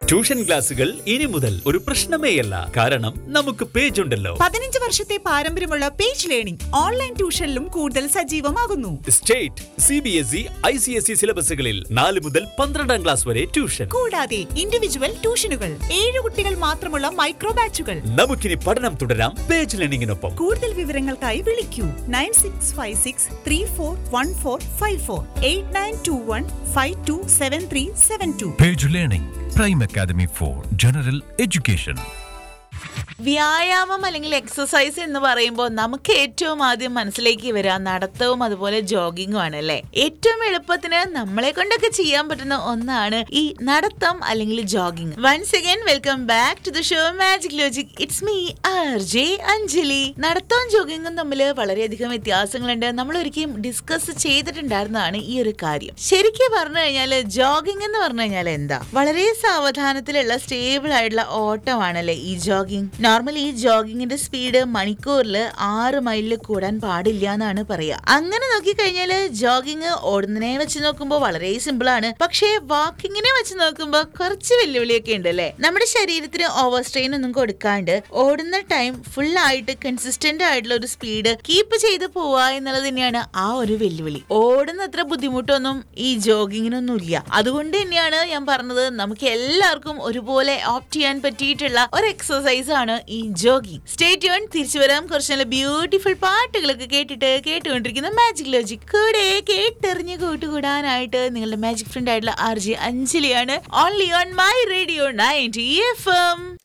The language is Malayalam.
ട്യൂഷൻ ക്ലാസുകൾ ഇനി മുതൽ ഒരു പ്രശ്നമേയല്ല കാരണം നമുക്ക് പേജ് ഉണ്ടല്ലോ പതിനഞ്ച് വർഷത്തെ പാരമ്പര്യമുള്ള പേജ് ലേണിംഗ് ഓൺലൈൻ ട്യൂഷനിലും കൂടുതൽ സജീവമാകുന്നു state C B S E I C S E സിലബസുകളിൽ നാല് മുതൽ പന്ത്രണ്ടാം ക്ലാസ് വരെ ട്യൂഷൻ കൂടാതെ ഇൻഡിവിജ്വൽ ട്യൂഷനുകൾ ഏഴ് കുട്ടികൾ മാത്രമുള്ള മൈക്രോ ബാച്ചുകൾ നമുക്കിനി പഠനം തുടരാം പേജ് ലേണിംഗിനൊപ്പം കൂടുതൽ വിവരങ്ങൾക്കായി വിളിക്കൂ nine six five six three four one four five four eight nine two one five two seven three seven two Page Learning, Prime Academy for General Education. വ്യായാമം അല്ലെങ്കിൽ എക്സസൈസ് എന്ന് പറയുമ്പോൾ നമുക്ക് ഏറ്റവും ആദ്യം മനസ്സിലേക്ക് വരിക നടത്തവും അതുപോലെ ജോഗിങ്ങും ആണ് അല്ലേ ഏറ്റവും എളുപ്പത്തിന് നമ്മളെ കൊണ്ടൊക്കെ ചെയ്യാൻ പറ്റുന്ന ഒന്നാണ് ഈ നടത്തം അല്ലെങ്കിൽ jogging once again welcome back to the show magic logic it's me R J Anjali നടത്തവും ജോഗിങ്ങും തമ്മിൽ വളരെയധികം വ്യത്യാസങ്ങളുണ്ട് നമ്മൾ ഒരിക്കലും ഡിസ്കസ് ചെയ്തിട്ടുണ്ടായിരുന്നതാണ് ഈ ഒരു കാര്യം ശരിക്കും പറഞ്ഞു കഴിഞ്ഞാൽ ജോഗിംഗ് എന്ന് പറഞ്ഞു കഴിഞ്ഞാൽ എന്താ വളരെ സാവധാനത്തിലുള്ള സ്റ്റേബിൾ ആയിട്ടുള്ള ഓട്ടമാണല്ലേ ഈ ജോഗിംഗ് നോർമലി ഈ ജോഗിങ്ങിന്റെ സ്പീഡ് മണിക്കൂറിൽ ആറ് മൈലിൽ കൂടാൻ പാടില്ല എന്നാണ് പറയുക അങ്ങനെ നോക്കിക്കഴിഞ്ഞാല് ജോഗിങ് ഓടുന്നതിനെ വെച്ച് നോക്കുമ്പോൾ വളരെ സിമ്പിൾ ആണ് പക്ഷേ വാക്കിങ്ങിനെ വെച്ച് നോക്കുമ്പോൾ കുറച്ച് വെല്ലുവിളിയൊക്കെ ഉണ്ട് അല്ലേ നമ്മുടെ ശരീരത്തിന് ഓവർ സ്ട്രെയിൻ ഒന്നും കൊടുക്കാണ്ട് ഓടുന്ന ടൈം ഫുൾ ആയിട്ട് കൺസിസ്റ്റന്റ് ആയിട്ടുള്ള ഒരു സ്പീഡ് കീപ്പ് ചെയ്ത് പോവുക എന്നുള്ളത് തന്നെയാണ് ആ ഒരു വെല്ലുവിളി ഓടുന്ന അത്ര ബുദ്ധിമുട്ടൊന്നും ഈ ജോഗിങ്ങിനൊന്നും ഇല്ല അതുകൊണ്ട് തന്നെയാണ് ഞാൻ പറഞ്ഞത് നമുക്ക് എല്ലാവർക്കും ഒരുപോലെ ഓപ്റ്റ് ചെയ്യാൻ പറ്റിയിട്ടുള്ള ഒരു എക്സസൈസ് ആണ് ഈ ജോഗിങ് സ്റ്റേറ്റ് യൂൺ തിരിച്ചു വരാം കുറച്ച് നല്ല ബ്യൂട്ടിഫുൾ പാട്ടുകളൊക്കെ കേട്ടിട്ട് കേട്ടുകൊണ്ടിരിക്കുന്ന മാജിക് ലോജിക് കൂടെ കേട്ടെറിഞ്ഞ് കൂട്ടുകൂടാനായിട്ട് നിങ്ങളുടെ മാജിക് ഫ്രണ്ട് ആയിട്ടുള്ള ആർ ജി അഞ്ജലിയാണ് only on my radio ninety F M